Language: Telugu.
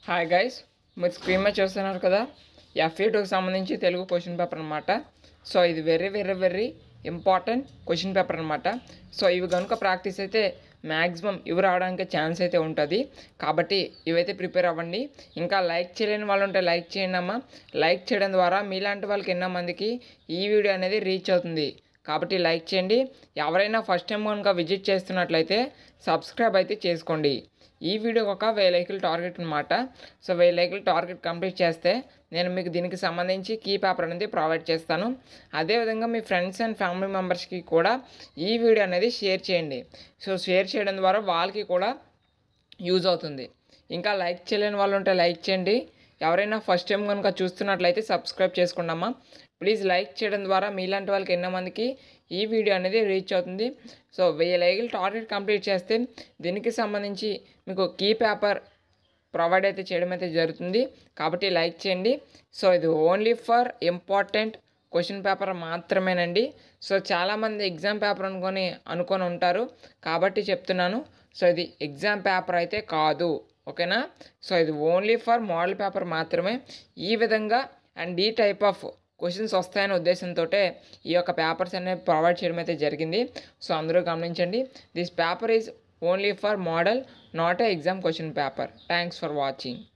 హాయ్ గైస్ మీరు స్క్రీన్ మీద చూస్తున్నారు కదా ఎఫ్ఏ టూకి సంబంధించి తెలుగు క్వశ్చన్ పేపర్ అనమాట సో ఇది very very very important question paper అనమాట సో ఇవి కనుక ప్రాక్టీస్ అయితే మ్యాక్సిమం ఇవి రావడానికి ఛాన్స్ అయితే ఉంటుంది కాబట్టి ఇవైతే ప్రిపేర్ అవ్వండి ఇంకా లైక్ చేయలేని వాళ్ళు ఉంటే లైక్ చేయండి అమ్మా లైక్ చేయడం ద్వారా మీలాంటి వాళ్ళకి ఎన్నో మందికి ఈ వీడియో అనేది రీచ్ అవుతుంది కాబట్టి లైక్ చేయండి ఎవరైనా ఫస్ట్ టైం కనుక విజిట్ చేస్తున్నట్లయితే సబ్స్క్రైబ్ అయితే చేసుకోండి ఈ వీడియోకి ఒక వెయ్యి లైకులు టార్గెట్ అనమాట సో వెయ్యి లైకులు టార్గెట్ కంప్లీట్ చేస్తే నేను మీకు దీనికి సంబంధించి కీ పేపర్ అనేది ప్రొవైడ్ చేస్తాను అదేవిధంగా మీ ఫ్రెండ్స్ అండ్ ఫ్యామిలీ మెంబర్స్కి కూడా ఈ వీడియో అనేది షేర్ చేయండి సో షేర్ చేయడం ద్వారా వాళ్ళకి కూడా యూజ్ అవుతుంది ఇంకా లైక్ చేయలేని వాళ్ళు ఉంటే లైక్ చేయండి ఎవరైనా ఫస్ట్ టైం కనుక చూస్తున్నట్లయితే సబ్స్క్రైబ్ చేసుకోండమ్మా ప్లీజ్ లైక్ చేయడం ద్వారా మీలాంటి వాళ్ళకి ఎన్నో మందికి ఈ వీడియో అనేది రీచ్ అవుతుంది సో వెయ్యి లైకులు టార్గెట్ కంప్లీట్ చేస్తే దీనికి సంబంధించి మీకు కీ పేపర్ ప్రొవైడ్ అయితే చేయడం అయితే జరుగుతుంది కాబట్టి లైక్ చేయండి సో ఇది only for important question paper మాత్రమేనండి సో చాలామంది ఎగ్జామ్ పేపర్ అనుకొని అనుకొని ఉంటారు కాబట్టి చెప్తున్నాను సో ఇది ఎగ్జామ్ పేపర్ అయితే కాదు ఓకేనా సో ఇది ఓన్లీ ఫర్ మోడల్ పేపర్ మాత్రమే ఈ విధంగా అండ్ ఈ టైప్ ఆఫ్ క్వశ్చన్స్ వస్తాయనే ఉద్దేశంతో ఈ యొక్క పేపర్స్ అనేవి ప్రొవైడ్ చేయడం అయితే జరిగింది సో అందరూ గమనించండి this paper is only for model not a exam question paper thanks for watching